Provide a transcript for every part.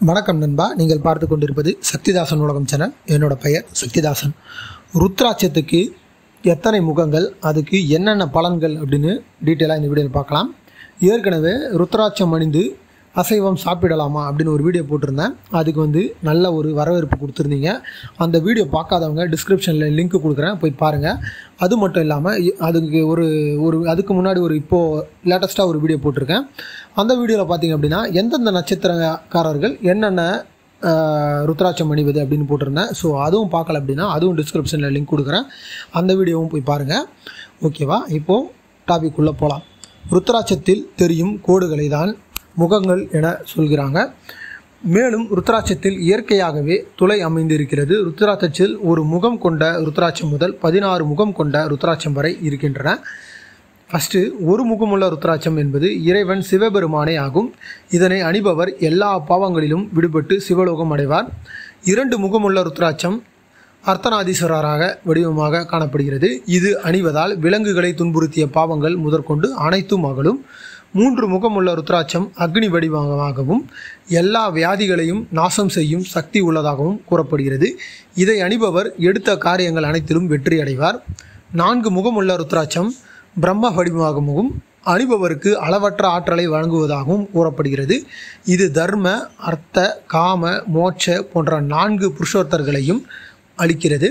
வணக்கம் நண்பா நீங்கள் பார்த்து கொண்டிருப்பது சக்திதாசன் உலகம் சேனல் என்னோட பெயர் சக்திதாசன் ருத்ராட்சத்துக்கு எத்தனை முகங்கள் அதுக்கு என்னென்ன பலன்கள் அப்படின்னு டீட்டெயிலாக இந்த வீடியோவில் பார்க்கலாம் ஏற்கனவே ருத்ராட்சம் அணிந்து அசைவம் சாப்பிடலாமா அப்படின்னு ஒரு வீடியோ போட்டிருந்தேன் அதுக்கு வந்து நல்ல ஒரு வரவேற்பு கொடுத்துருந்தீங்க அந்த வீடியோ பார்க்காதவங்க டிஸ்கிரிப்ஷனில் லிங்க் கொடுக்குறேன் போய் பாருங்கள் அது மட்டும் இல்லாமல் இ- அதுக்கு ஒரு ஒரு அதுக்கு முன்னாடி ஒரு இப்போது லேட்டஸ்ட்டாக ஒரு வீடியோ போட்டிருக்கேன் அந்த வீடியோவில் பார்த்தீங்க அப்படின்னா எந்தெந்த நட்சத்திரக்காரர்கள் என்னென்ன ஆஹ், ருத்ராட்சம் அணிவது அப்படின்னு போட்டிருந்தேன் ஸோ அதுவும் பார்க்கல அப்படின்னா அதுவும் டிஸ்கிரிப்ஷனில் லிங்க் கொடுக்குறேன் அந்த வீடியோவும் போய் பாருங்கள் ஓகேவா இப்போது டாபிக் உள்ளே போகலாம் ருத்ராட்சத்தில் தெரியும் கோடுகளை தான் முகங்கள் என சொல்கிறாங்க மேலும் ருத்ராட்சத்தில் இயற்கையாகவே துளை அமைந்திருக்கிறது ருத்ராட்சத்தில் ஒரு முகம் கொண்ட ருத்ராட்சம் முதல் பதினாறு முகம் கொண்ட ருத்ராட்சம் வரை இருக்கின்றன ஃபஸ்ட்டு ஒரு முகமுள்ள ருத்ராட்சம் என்பது இறைவன் சிவபெருமானே ஆகும் இதனை அணிபவர் எல்லா பாவங்களிலும் விடுபட்டு சிவலோகம் அடைவார் இரண்டு முகமுள்ள ருத்ராட்சம் அர்த்தநாதீஸ்வரராக வடிவமாக காணப்படுகிறது இது அணிவதால் விலங்குகளை துன்புறுத்திய பாவங்கள் முதற்கொண்டு அனைத்தும் அகலும் மூன்று முகமுள்ள ருத்ராட்சம் அக்னி வடிவமாகவும் எல்லா வியாதிகளையும் நாசம் செய்யும் சக்தி உள்ளதாகவும் கூறப்படுகிறது இதை அணிபவர் எடுத்த காரியங்கள் அனைத்திலும் வெற்றி அடைவார் நான்கு முகமுள்ள ருத்ராட்சம் பிரம்ம வடிவமாகவும் அணிபவருக்கு அளவற்ற ஆற்றலை வழங்குவதாகவும் கூறப்படுகிறது இது தர்ம அர்த்த காம மோட்ச போன்ற நான்கு புருஷோத்தர்களையும் அளிக்கிறது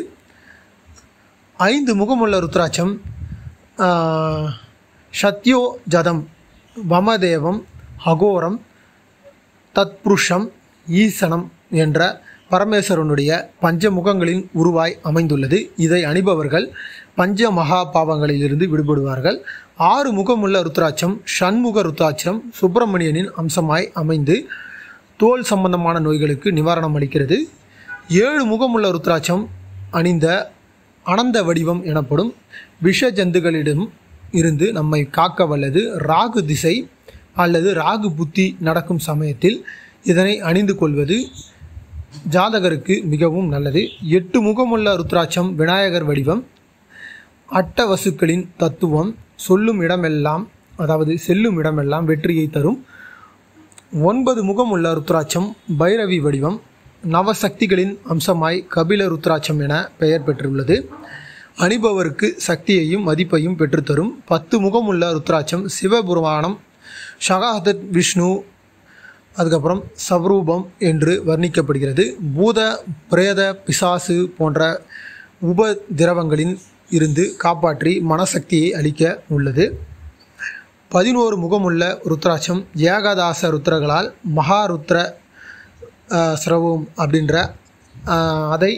ஐந்து முகமுள்ள ருத்ராட்சம் ஆஹ், சத்யோ ஜதம் வமதேவம் அகோரம் தத்புருஷம் ஈசனம் என்ற பரமேஸ்வரனுடைய பஞ்சமுகங்களின் உருவாய் அமைந்துள்ளது இதை அணிபவர்கள் பஞ்ச மகா பாவங்களிலிருந்து விடுபடுவார்கள் ஆறு முகமுள்ள ருத்ராட்சம் ஷண்முக ருத்ராட்சம் சுப்பிரமணியனின் அம்சமாய் அமைந்து தோல் சம்பந்தமான நோய்களுக்கு நிவாரணம் அளிக்கிறது ஏழு முகமுள்ள ருத்ராட்சம் அணிந்த அனந்த வடிவம் எனப்படும் விஷ ஜந்துகளிடம் இருந்து நம்மை காக்க வல்லது ராகு திசை அல்லது ராகு புத்தி நடக்கும் சமயத்தில் இதனை அணிந்து கொள்வது ஜாதகருக்கு மிகவும் நல்லது எட்டு முகமுள்ள ருத்ராட்சம் விநாயகர் வடிவம் அட்ட வசுக்களின் தத்துவம் சொல்லும் இடமெல்லாம் அதாவது செல்லும் இடமெல்லாம் வெற்றியை தரும் ஒன்பது முகமுள்ள ருத்ராட்சம் பைரவி வடிவம் நவசக்திகளின் அம்சமாய் கபில ருத்ராட்சம் என பெயர் பெற்றுள்ளது அணிபவருக்கு சக்தியையும் மதிப்பையும் பெற்றுத்தரும் பத்து முகமுள்ள ருத்ராட்சம் சிவபுராணம் ஷகாதத் விஷ்ணு அதுக்கப்புறம் சவ்ரூபம் என்று வர்ணிக்கப்படுகிறது பூத பிரேத பிசாசு போன்ற உபதிரவங்களின் இருந்து காப்பாற்றி மனசக்தியை அளிக்க உள்ளது பதினோரு முகமுள்ள ருத்ராட்சம் ஏகாதாச ருத்ரங்களால் மகாருத்ர ஆஹ், சிரவம் அப்படின்ற ஆஹ், அதை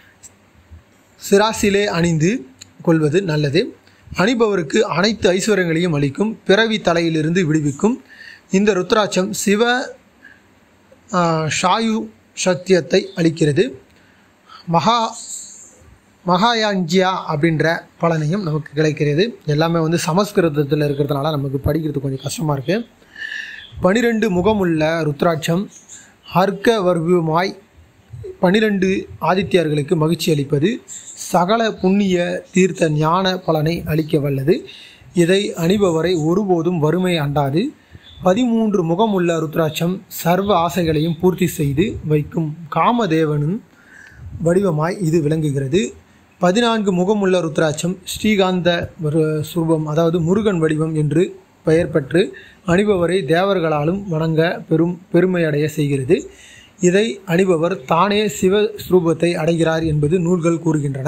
சிராசிலே அணிந்து கொள்வது நல்லது அணிபவருக்கு அனைத்து ஐஸ்வர்யங்களையும் அளிக்கும் பிறவி தலையிலிருந்து விடுவிக்கும் இந்த ருத்ராட்சம் சிவ ஆஹ், ஷாயு சத்தியத்தை அளிக்கிறது மகா மகாயாஞ்சியா அப்படின்ற பலனையும் நமக்கு கிடைக்கிறது எல்லாமே வந்து சமஸ்கிருதத்தில் இருக்கிறதுனால நமக்கு படிக்கிறது கொஞ்சம் கஷ்டமாக இருக்குது பனிரெண்டு முகமுள்ள ருத்ராட்சம் ஹர்க்க வர்வமாய் பனிரெண்டு ஆதித்யர்களுக்கு மகிழ்ச்சி அளிப்பது சகல புண்ணிய தீர்த்த ஞான பலனை அளிக்க வல்லது இதை அணிபவரை ஒருபோதும் வறுமை அண்டாது பதிமூன்று முகமுள்ள ருத்ராட்சம் சர்வ ஆசைகளையும் பூர்த்தி செய்து வைக்கும் காமதேவனின் வடிவமாய் இது விளங்குகிறது பதினான்கு முகமுள்ள ருத்ராட்சம் ஸ்ரீகாந்த ஒரு சுரூபம் அதாவது முருகன் வடிவம் என்று பெயர் பெற்று அணிபவரை தேவர்களாலும் வணங்க பெரும் பெருமையடைய செய்கிறது இதை அணிபவர் தானே சிவ ஸ்ரூபத்தை அடைகிறார் என்பது நூல்கள் கூறுகின்றன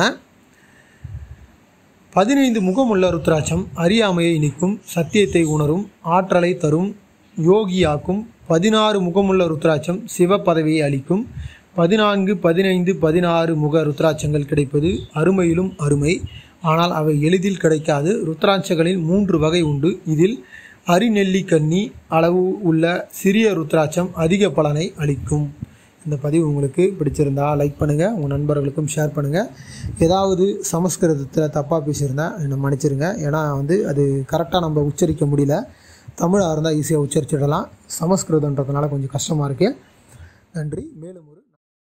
பதினைந்து முகமுள்ள ருத்ராட்சம் அறியாமையை நீக்கும் சத்தியத்தை உணரும் ஆற்றலை தரும் யோகியாக்கும் பதினாறு முகமுள்ள ருத்ராட்சம் சிவ பதவியை அளிக்கும் பதினான்கு பதினைந்து பதினாறு முக ருத்ராட்சங்கள் கிடைப்பது அருமையிலும் அருமை ஆனால் அவை எளிதில் கிடைக்காது ருத்ராட்சங்களில் மூன்று வகை உண்டு இதில் அரிநெல்லி கன்னி அளவு உள்ள சிறிய ருத்ராட்சம் அதிக பலனை அளிக்கும் இந்த பதிவு உங்களுக்கு பிடிச்சிருந்தா லைக் பண்ணுங்கள் உங்கள் நண்பர்களுக்கும் ஷேர் பண்ணுங்கள் ஏதாவது சமஸ்கிருதத்தில் தப்பாக பேசியிருந்தா என்னை மன்னிச்சிருங்க ஏன்னா வந்து அது கரெக்டாக நம்ம உச்சரிக்க முடியல தமிழாக இருந்தால் ஈஸியாக உச்சரிச்சிடலாம் சமஸ்கிருதன்றதுனால கொஞ்சம் கஷ்டமாக இருக்குது நன்றி மேலும் ஒரு